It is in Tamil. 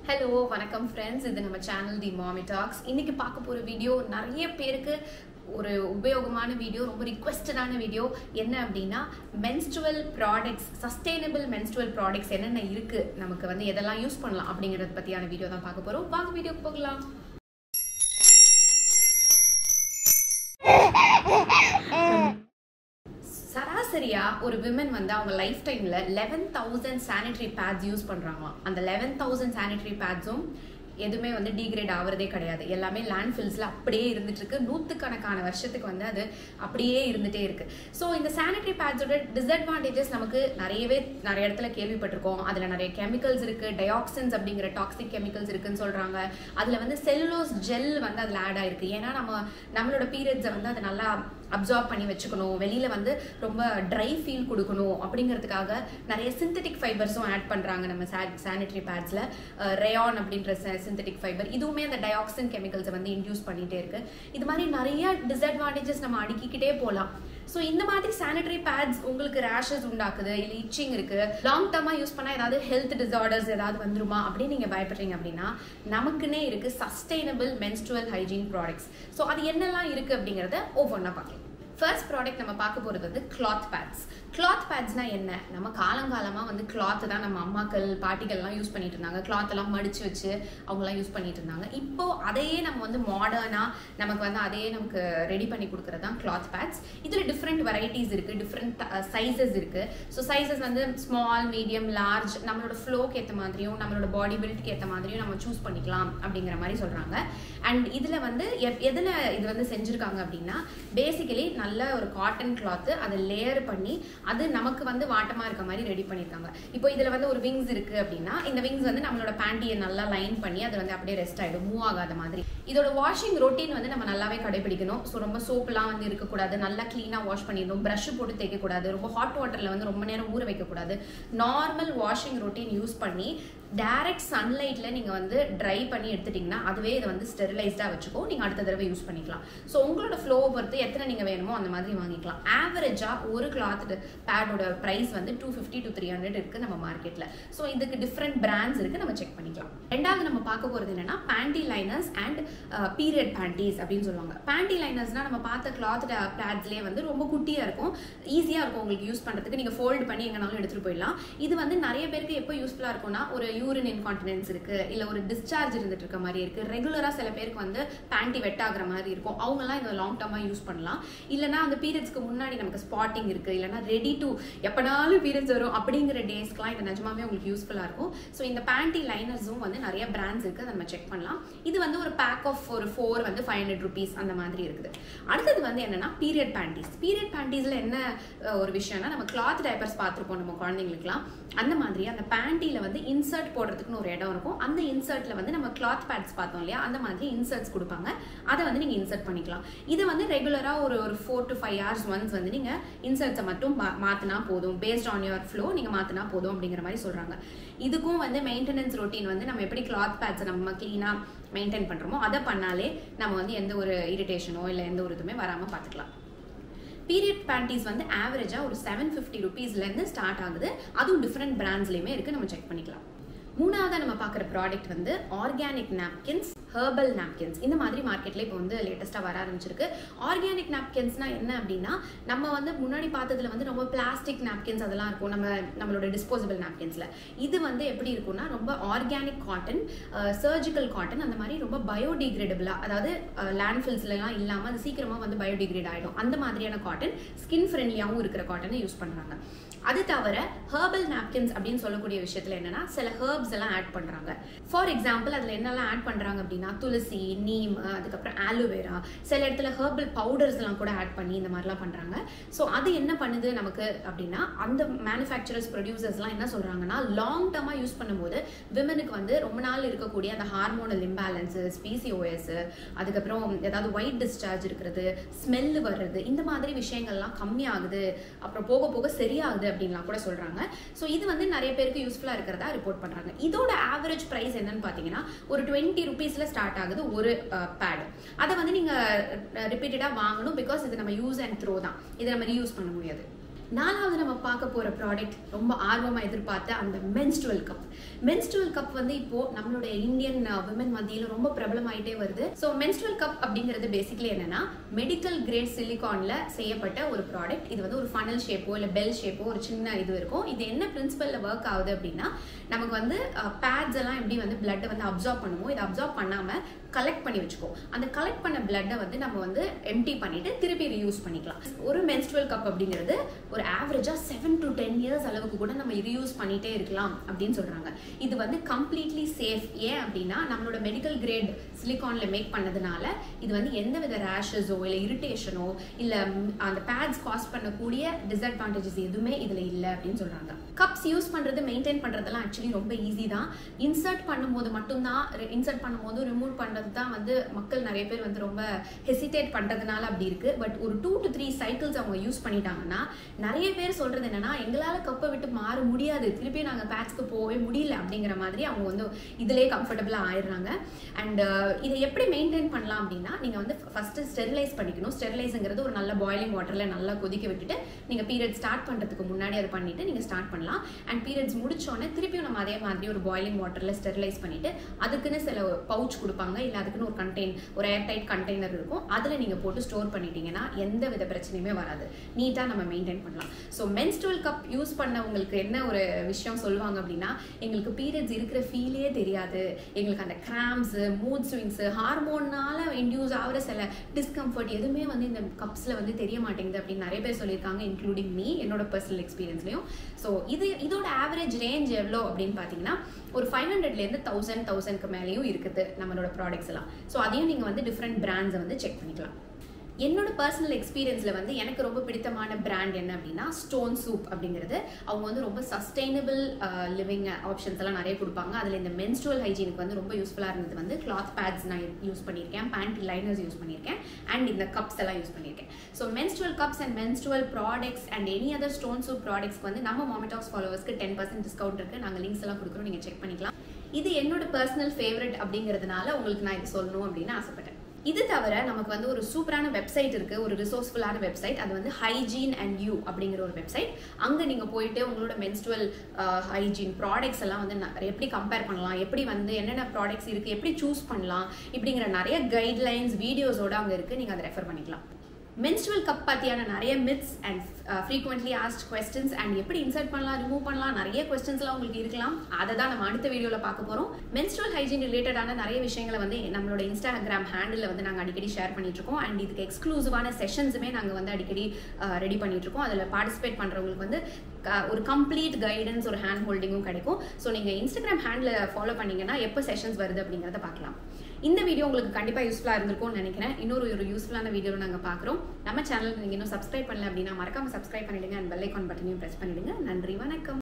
ஹலோ வணக்கம் ஃப்ரெண்ட்ஸ் இது நம்ம சேனல் தி மாமி டாக்ஸ் இன்னைக்கு பார்க்க போகிற வீடியோ நிறைய பேருக்கு ஒரு உபயோகமான வீடியோ ரொம்ப ரிக்வெஸ்டடான வீடியோ என்ன அப்படின்னா menstrual products sustainable menstrual products என்னென்ன இருக்குது நமக்கு வந்து எதெல்லாம் யூஸ் பண்ணலாம் அப்படிங்கிறத பற்றியான வீடியோ தான் பார்க்க போகிறோம் வாங்க வீடியோக்கு போகலாம் சராசரியா ஒரு விமன் வந்து அவங்க லைஃப் டைம்ல eleven thousand sanitary pads use பண்றாங்களாம் அந்த லெவன் தௌசண்ட் சானிட்டரி பேட்ஸும் எதுவுமே வந்து டீக்ரேட் ஆகுறதே கிடையாது எல்லாமே லேண்ட் ஃபில்ஸ்ல அப்படியே இருந்துட்டு இருக்கு நூற்றுக்கணக்கான வருஷத்துக்கு வந்து அது அப்படியே இருந்துட்டே இருக்கு ஸோ இந்த சானிட்டரி பேட்ஸோட டிஸ்அட்வான்டேஜஸ் நமக்கு நிறையவே நிறைய இடத்துல கேள்விப்பட்டிருக்கோம் அதில் நிறைய கெமிக்கல்ஸ் இருக்கு டயாக்சின்ஸ் அப்படிங்கிற டாக்ஸிக் கெமிக்கல்ஸ் இருக்குன்னு சொல்றாங்க அதில் வந்து செல்லுலோஸ் ஜெல் வந்து அதில் ஆட் ஆயிருக்கு ஏன்னா நம்ம நம்மளோட பீரியட்ஸை வந்து அது நல்லா அப்சார்ப் பண்ணி வச்சுக்கணும் வெளியில வந்து ரொம்ப ட்ரை ஃபீல் கொடுக்கணும் அப்படிங்கிறதுக்காக நிறைய சிந்தட்டிக் ஃபைபர்ஸும் ஆட் பண்றாங்க நம்ம சானிட்டரி பேட்ஸ்ல ரேயான் அப்படின்ற சிந்தட்டிக் ஃபைபர் இதுவுமே அந்த டயாக்சின் கெமிக்கல்ஸை வந்து இன்டியூஸ் பண்ணிட்டே இருக்கு இது மாதிரி நிறைய டிஸ்அட்வான்டேஜஸ் நம்ம அடுக்கிக்கிட்டே போகலாம் ஸோ இந்த மாதிரி சானிட்டரி பேட்ஸ் உங்களுக்கு ரேஷஸ் உண்டாக்குது இல்லை இச்சிங் இருக்கு லாங் டர்மாக யூஸ் பண்ணால் ஏதாவது ஹெல்த் டிசார்டர்ஸ் ஏதாவது வந்துருமா அப்படின்னு நீங்கள் பயப்படுறீங்க அப்படின்னா நமக்குன்னே இருக்கு sustainable menstrual hygiene products so அது என்னெல்லாம் இருக்கு அப்படிங்கிறத ஒவ்வொன்றா பார்க்கலாம் ஃபர்ஸ்ட் ப்ராடக்ட் நம்ம பார்க்க போகிறது வந்து கிளாத் பேட்ஸ் கிளாத் பேட்ஸ்னா என்ன நம்ம காலங்காலமாக வந்து கிளாத் தான் நம்ம அம்மாக்கள் பாட்டிகள்லாம் யூஸ் பண்ணிட்டு இருந்தாங்க கிளாத் எல்லாம் மடிச்சு வச்சு அவங்களாம் யூஸ் பண்ணிட்டு இருந்தாங்க இப்போ அதையே நம்ம வந்து மாடர்னாக நமக்கு வந்து அதையே நமக்கு ரெடி பண்ணி கொடுக்குறது தான் கிளாத் பேட்ஸ் இதில் டிஃப்ரெண்ட் வெரைட்டிஸ் இருக்குது டிஃப்ரெண்ட் சைஸஸ் இருக்குது ஸோ சைஸஸ் வந்து ஸ்மால் மீடியம் லார்ஜ் நம்மளோட ஃப்ளோக்கு ஏற்ற மாதிரியும் நம்மளோட பாடி பில்ட்க்கு ஏற்ற மாதிரியும் நம்ம சூஸ் பண்ணிக்கலாம் அப்படிங்கிற மாதிரி சொல்கிறாங்க அண்ட் இதில் வந்து எதில் இது வந்து செஞ்சுருக்காங்க அப்படின்னா பேசிக்கலி நல்ல ஒரு காட்டன் கிளாத்து அதை லேயர் பண்ணி அது நமக்கு வந்து வாட்டமாக இருக்க மாதிரி ரெடி பண்ணியிருக்காங்க இப்போ இதில் வந்து ஒரு விங்ஸ் இருக்குது அப்படின்னா இந்த விங்ஸ் வந்து நம்மளோட பேண்டியை நல்லா லைன் பண்ணி அது வந்து அப்படியே ரெஸ்ட் ஆகிடும் மூவ் ஆகாத மாதிரி இதோட வாஷிங் ரொட்டீன் வந்து நம்ம நல்லாவே கடைபிடிக்கணும் ஸோ ரொம்ப சோப்புலாம் வந்து இருக்கக்கூடாது நல்லா க்ளீனாக வாஷ் பண்ணிடணும் ப்ரஷ் போட்டு தேய்க்கக்கூடாது ரொம்ப ஹாட் வாட்டரில் வந்து ரொம்ப நேரம் ஊற வைக்கக்கூடாது நார்மல் வாஷிங் ரொட்டீன் யூஸ் பண்ணி டைரக்ட் சன்லைட்டில் நீங்கள் வந்து ட்ரை பண்ணி எடுத்துட்டிங்கன்னா அதுவே இதை வந்து ஸ்டெரிலைஸ்டாக வச்சுக்கோ நீங்கள் அடுத்த தடவை யூஸ் பண்ணிக்கலாம் ஸோ உங்களோட ஃப்ளோவை பொறுத்து எத்தனை நீங்கள் வேணுமோ அந்த மாதிரி வாங்கிக்கலாம் ஆவரேஜாக ஒரு கிளாத் பேடோட ப்ரைஸ் வந்து two fifty to three hundred இருக்குது நம்ம மார்க்கெட்டில் ஸோ இதுக்கு டிஃப்ரெண்ட் பிராண்ட்ஸ் இருக்குது நம்ம செக் பண்ணிக்கலாம் ரெண்டாவது நம்ம பார்க்க போகிறது என்னன்னா panty liners and period panties அப்படின்னு சொல்லுவாங்க பேண்டி லைனர்ஸ்னால் நம்ம பார்த்த கிளாத் பேட்ஸ்லேயே வந்து ரொம்ப குட்டியாக இருக்கும் ஈஸியாக இருக்கும் உங்களுக்கு யூஸ் பண்ணுறதுக்கு நீங்கள் ஃபோல்டு பண்ணி எங்கனாலும் எடுத்துகிட்டு போயிடலாம் இது வந்து நிறைய பேருக்கு எப்போ யூஸ்ஃபுல்லாக இருக்கும்னா ஒரு யூரின் இன்கான்டினன்ஸ் இருக்கு இல்ல ஒரு டிஸ்சார்ஜ் இருந்துட்டு இருக்க மாதிரி இருக்கு ரெகுலரா சில பேருக்கு வந்து பேண்டி வெட் ஆகுற மாதிரி இருக்கும் அவங்கலாம் இதை லாங் டர்மா யூஸ் பண்ணலாம் இல்லைனா அந்த பீரியட்ஸ்க்கு முன்னாடி நமக்கு ஸ்பாட்டிங் இருக்கு இல்லைனா ரெடி டு எப்பனாலும் பீரியட்ஸ் வரும் அப்படிங்கிற டேஸ்க்குலாம் இது நிஜமாவே உங்களுக்கு யூஸ்ஃபுல்லா இருக்கும் ஸோ இந்த பேண்டி லைனர்ஸும் வந்து நிறைய பிராண்ட்ஸ் இருக்கு அதை நம்ம செக் பண்ணலாம் இது வந்து ஒரு பேக் ஆஃப் ஒரு ஃபோர் வந்து ஃபைவ் ஹண்ட்ரட் ருபீஸ் அந்த மாதிரி இருக்குது அடுத்தது வந்து என்னன்னா பீரியட் பேண்டீஸ் பீரியட் பேண்டீஸ்ல என்ன ஒரு விஷயம்னா நம்ம கிளாத் டைப்பர்ஸ் பார்த்துருப்போம் நம்ம குழந்தைங்களுக்குலாம் அந்த மாதிரி அந்த பேண்டியில வந்து இன்சர்ட் போடுறதுக்குன்னு ஒரு இடம் இருக்கும் அந்த இன்சர்ட்ல வந்து நம்ம கிளாத் பேட்ஸ் பார்த்தோம் இல்லையா அந்த மாதிரி இன்சர்ட்ஸ் கொடுப்பாங்க அதை வந்து நீங்க இன்சர்ட் பண்ணிக்கலாம் இதை வந்து ரெகுலரா ஒரு ஒரு four to five hours once வந்து நீங்க இன்சர்ட்ஸை மட்டும் மாத்தினா போதும் பேஸ்ட் ஆன் யுவர் ஃப்ளோ நீங்க மாத்தினா போதும் அப்படிங்கிற மாதிரி சொல்றாங்க இதுக்கும் வந்து மெயின்டெனன்ஸ் ரொட்டீன் வந்து நம்ம எப்படி கிளாத் பேட்ஸை நம்ம கிளீனா மெயின்டைன் பண்றோமோ அதை பண்ணாலே நம்ம வந்து எந்த ஒரு இரிட்டேஷனோ இல்லை எந்த ஒரு இதுவுமே வராம பார்த்துக்கலாம் பீரியட் பேண்டீஸ் வந்து ஆவரேஜாக ஒரு செவன் ஃபிஃப்டி ருபீஸ்லேருந்து ஸ்டார்ட் ஆகுது அதுவும் டிஃப்ரெண்ட் பிராண்ட்ஸ்லேயுமே இருக்குது நம்ம செக் பண்ணிக்கலாம் மூணாவதாக நம்ம பார்க்குற ப்ராடக்ட் வந்து ஆர்கானிக் நாப்கின்ஸ் ஹெர்பல் நாப்கின்ஸ் இந்த மாதிரி மார்க்கெட்டில் இப்போ வந்து லேட்டஸ்ட்டாக வர ஆரம்பிச்சிருக்கு ஆர்கானிக் நாப்கின்ஸ்னா என்ன அப்படின்னா நம்ம வந்து முன்னாடி பார்த்ததுல வந்து ரொம்ப பிளாஸ்டிக் நாப்கின்ஸ் அதெல்லாம் இருக்கும் நம்ம நம்மளோட டிஸ்போசபிள் நாப்கின்ஸில் இது வந்து எப்படி இருக்கும்னா ரொம்ப ஆர்கானிக் காட்டன் சர்ஜிக்கல் காட்டன் அந்த மாதிரி ரொம்ப பயோடிகிரேடபிளாக அதாவது லேண்ட்ஃபில்ஸ்லாம் இல்லாமல் அது சீக்கிரமாக வந்து பயோடிகிரேட் ஆகிடும் அந்த மாதிரியான காட்டன் ஸ்கின் ஃப்ரெண்ட்லியாகவும் இருக்கிற காட்டனை யூஸ் பண்ணுறாங்க அது தவிர ஹேர்பல் நாப்கின்ஸ் அப்படின்னு சொல்லக்கூடிய விஷயத்துல என்னன்னா சில ஹேர்ப்ஸ் எல்லாம் ஆட் பண்றாங்க ஃபார் எக்ஸாம்பிள் அதுல என்னெல்லாம் ஆட் பண்றாங்க அப்படின்னா துளசி நீம் அதுக்கப்புறம் ஆலோவேரா சில இடத்துல ஹேர்பல் பவுடர்ஸ் எல்லாம் கூட ஆட் பண்ணி இந்த மாதிரிலாம் பண்றாங்க ஸோ அது என்ன பண்ணுது நமக்கு அப்படின்னா அந்த மேனுஃபேக்சரர்ஸ் ப்ரொடியூசர்ஸ்லாம் என்ன சொல்றாங்கன்னா லாங் டர்மா யூஸ் பண்ணும்போது விமனுக்கு வந்து ரொம்ப நாள் இருக்கக்கூடிய அந்த ஹார்மோனல் இம்பேலன்ஸஸ் பிசிஓஎஸ் அதுக்கப்புறம் ஏதாவது ஒயிட் டிஸ்சார்ஜ் இருக்கிறது ஸ்மெல்லு வர்றது இந்த மாதிரி விஷயங்கள்லாம் கம்மியாகுது அப்புறம் போக போக சரியாகுது அப்படின்லாம் கூட சொல்றாங்க ஸோ இது வந்து நிறைய பேருக்கு யூஸ்ஃபுல்லாக இருக்கிறதா ரிப்போர்ட் பண்றாங்க இதோட ஆவரேஜ் ப்ரைஸ் என்னன்னு பார்த்தீங்கன்னா ஒரு டுவெண்ட்டி ருபீஸ்ல ஸ்டார்ட் ஆகுது ஒரு பேட் அதை வந்து நீங்க ரிப்பீட்டடாக வாங்கணும் பிகாஸ் இது நம்ம யூஸ் அண்ட் த்ரோ தான் இதை நம்ம ரீயூஸ் பண்ண முடியாது நாலாவது நம்ம பார்க்க போற ப்ராடக்ட் ரொம்ப ஆர்வமா எதிர்பார்த்த அந்த மென்ஸ்ட்ரல் கப் மென்ஸ்ட்ரல் கப் வந்து இப்போ நம்மளுடைய இந்தியன் விமன் மத்தியில ரொம்ப பிரபலமாயிட்டே வருது ஸோ மென்ஸ்ட்ரல் கப் அப்படிங்கிறது பேசிக்கலி என்னன்னா மெடிக்கல் கிரேட் சிலிகான்ல செய்யப்பட்ட ஒரு ப்ராடக்ட் இது வந்து ஒரு ஃபனல் ஷேப்போ இல்லை பெல் ஷேப்போ ஒரு சின்ன இது இருக்கும் இது என்ன பிரின்சிபல்ல ஒர்க் ஆகுது அப்படின்னா நமக்கு வந்து பேட்ஸ் எல்லாம் எப்படி வந்து பிளட்டை வந்து அப்சார்ப் பண்ணுமோ இதை அப்சார்ப் பண்ணாம கலெக்ட் பண்ணி வச்சுக்கோ அந்த கலெக்ட் பண்ண பிளட்டை வந்து நம்ம வந்து எம்டி பண்ணிட்டு திருப்பி ரீயூஸ் பண்ணிக்கலாம் ஒரு மென்ஸ்ட்ரல் கப் அப்படிங்கிறது ஒரு ஆவரேஜா செவன் டு டென் இயர்ஸ் அளவுக்கு கூட நம்ம ரீயூஸ் பண்ணிட்டே இருக்கலாம் அப்படின்னு சொல்றாங்க இது வந்து கம்ப்ளீட்லி சேஃப் ஏன் அப்படின்னா நம்மளோட மெடிக்கல் கிரேட் சிலிகான்ல மேக் பண்ணதுனால இது வந்து எந்த வித ரேஷஸோ இல்லை இரிட்டேஷனோ இல்லை அந்த பேட்ஸ் காஸ்ட் பண்ணக்கூடிய டிஸ்அட்வான்டேஜஸ் எதுவுமே இதுல இல்லை அப்படின்னு சொல்றாங்க கப்ஸ் யூஸ் பண்றது மெயின்டைன் பண்றதெல்லாம் ஆக்சுவலி ரொம்ப ஈஸி தான் இன்சர்ட் பண்ணும்போது மட்டும்தான் இன்சர்ட் பண்ணும்போது ரிமூவ் பண்றது தான் வந்து மக்கள் நிறைய பேர் வந்து ரொம்ப ஹெசிடேட் பண்றதுனால அப்படி இருக்கு பட் ஒரு டூ டு த்ரீ சைக்கிள்ஸ் அவங்க யூஸ் பண்ணிட்டாங்கன்னா நிறைய பேர் சொல்றது என்னன்னா எங்களால கப்பை விட்டு மாற முடியாது திருப்பி நாங்க பேட்ஸ்க்கு போகவே முடியல அப்படிங்கிற மாதிரி அவங்க வந்து இதுலயே கம்ஃபர்டபுளா ஆயிடுறாங்க அண்ட் இதை எப்படி மெயின்டைன் பண்ணலாம் அப்படின்னா நீங்க வந்து ஃபர்ஸ்ட் ஸ்டெரிலைஸ் பண்ணிக்கணும் ஸ்டெரிலைஸுங்கிறது ஒரு நல்ல பாய்லிங் வாட்டர்ல நல்லா கொதிக்க விட்டுட்டு நீங்க பீரியட் ஸ்டார்ட் பண்றதுக்கு முன்னாடி அதை பண்ணிட்டு நீங்க ஸ்டார்ட் பண்ணலாம் அண்ட் பீரியட்ஸ் முடிச்சோடனே திருப்பியும் நம்ம அதே மாதிரி ஒரு பாய்லிங் வாட்டர்ல ஸ்டெரிலைஸ் பண்ணிட்டு அதுக்குன்னு சில பவுச் கொடுப்பாங்க இல்ல அதுக்குன்னு ஒரு கண்டெயின் ஒரு ஏர் டைட் கண்டெய்னர் இருக்கும் அதுல நீங்க போட்டு ஸ்டோர் பண்ணிட்டீங்கன்னா எந்த வித பிரச்சனையுமே வராது நீட்டா நம்ம மெயின்டைன் பண்ணலாம் ஸோ மென்ஸ்ட்ரல் கப் யூஸ் பண்ணவங்களுக்கு என்ன ஒரு விஷயம் சொல்லுவாங்க அப்படின்னா எங்களுக்கு பீரியட்ஸ் இருக்கிற ஃபீலே தெரியாது எங்களுக்கு அந்த கிராம்ஸ் மூட் ஸ்விங்ஸ் ஹார்மோனால இன்டியூஸ் ஆகிற சில டிஸ்கம்ஃபர்ட் எதுவுமே வந்து இந்த கப்ஸ்ல வந்து தெரிய மாட்டேங்குது அப்படின்னு நிறைய பேர் சொல்லியிருக்காங்க இன்க்ளூடிங் மீ என்னோட பர்சனல் எக்ஸ்பீரியன்ஸ்லையும் ஸோ இது இதோட ஆவரேஜ் ரேஞ்ச் எவ்வளோ அப்படின்னு பார்த்தீங்கன்னா ஒரு ஃபைவ் ஹண்ட்ரட்லேருந்து தௌசண்ட் தௌசண்ட்க்கு மேலேயும் இருக்குது நம்மளோட ப்ராடக்ட்ஸ் எல்லாம் ஸோ அதையும் நீங்கள் வந்து டிஃப்ரெண்ட் பிராண்ட்ஸை வந்து செக் பண்ணிக்கலாம் என்னோட பர்சனல் எக்ஸ்பீரியன்ஸில் வந்து எனக்கு ரொம்ப பிடித்தமான பிராண்ட் என்ன அப்படின்னா ஸ்டோன் சூப் அப்படிங்கிறது அவங்க வந்து ரொம்ப சஸ்டைனபிள் லிவிங் ஆப்ஷன்ஸ் எல்லாம் நிறைய கொடுப்பாங்க அதில் இந்த மென்ஸ்ட்ரல் ஹைஜீனுக்கு வந்து ரொம்ப யூஸ்ஃபுல்லாக இருந்தது வந்து கிளாத் பேட்ஸ் நான் யூஸ் பண்ணியிருக்கேன் பேண்ட் லைனர்ஸ் யூஸ் பண்ணியிருக்கேன் அண்ட் இந்த கப்ஸ் எல்லாம் யூஸ் பண்ணியிருக்கேன் so menstrual cups and menstrual products and any other stone soup ப்ராடக்ட்ஸ்க்கு வந்து நம்ம மாமெட்டாக்ஸ் ஃபாலோவர்ஸ்க்கு டென் பர்சன்ட் டிஸ்கவுண்ட் இருக்குது நாங்கள் லிங்க்ஸ் எல்லாம் கொடுக்குறோம் நீங்கள் செக் பண்ணிக்கலாம் இது என்னோட பர்சனல் ஃபேவரட் அப்படிங்கிறதுனால உங்களுக்கு நான் இது சொல்லணும் அப்படின்னு ஆசைப்பட்டேன் இது தவிர நமக்கு வந்து ஒரு சூப்பரான வெப்சைட் இருக்கு ஒரு ரிசோர்ஸ்ஃபுல்லான வெப்சைட் அது வந்து ஹைஜீன் அண்ட் யூ அப்படிங்கிற ஒரு வெப்சைட் அங்கே நீங்கள் போயிட்டு உங்களோட மென்ஸ்ட்ரல் ஹைஜீன் ப்ராடக்ட்ஸ் எல்லாம் வந்து எப்படி கம்பேர் பண்ணலாம் எப்படி வந்து என்னென்ன ப்ராடக்ட்ஸ் இருக்கு எப்படி சூஸ் பண்ணலாம் இப்படிங்கிற நிறைய கைட்லைன்ஸ் வீடியோஸோட அங்கே இருக்கு நீங்கள் அதை ரெஃபர் பண்ணிக்கலாம் மென்ஸ்ட்ரல் கப் பற்றியான நிறைய myths and frequently asked questions and எப்படி இன்சர்ட் பண்ணலாம் ரிமூவ் பண்ணலாம் நிறைய கொஸ்டின்ஸ்லாம் உங்களுக்கு இருக்கலாம் அதை தான் நம்ம அடுத்த வீடியோவில் பார்க்க போகிறோம் மென்ஸ்ட்ரல் ஹைஜீன் ரிலேட்டடான நிறைய விஷயங்களை வந்து நம்மளோட இன்ஸ்டாகிராம் ஹேண்டில் வந்து நாங்கள் அடிக்கடி ஷேர் பண்ணிட்டு இருக்கோம் அண்ட் இதுக்கு எக்ஸ்க்ளூசிவான செஷன்ஸுமே நாங்கள் வந்து அடிக்கடி ரெடி பண்ணிட்டு இருக்கோம் அதில் பார்ட்டிசிபேட் பண்ணுறவங்களுக்கு வந்து ஒரு கம்ப்ளீட் கைடன்ஸ் ஒரு ஹேண்ட் ஹோல்டிங்கும் கிடைக்கும் ஸோ நீங்கள் இன்ஸ்டாகிராம் ஹேண்டில் ஃபாலோ பண்ணீங்கன்னா எப்போ செஷன்ஸ் வருது அப்படிங்கிறத பார்க்கலாம் இந்த வீடியோ உங்களுக்கு கண்டிப்பாக யூஸ்ஃபுல்லாக இருந்திருக்கும்னு நினைக்கிறேன் இன்னொரு ஒரு யூஸ்ஃபுல்லான வீடியோவில் நாங்கள் பார்க்குறோம் நம்ம சேனல் நீங்கள் இன்னும் சப்ஸ்கிரைப் பண்ணல அப்படின்னா மறக்காம சப்ஸ்கிரைப் பண்ணிடுங்க அண்ட் பெல் ஐக்கான் பட்டனையும் ப்ரெஸ் பண்ணிடுங்க நன்றி வணக்கம்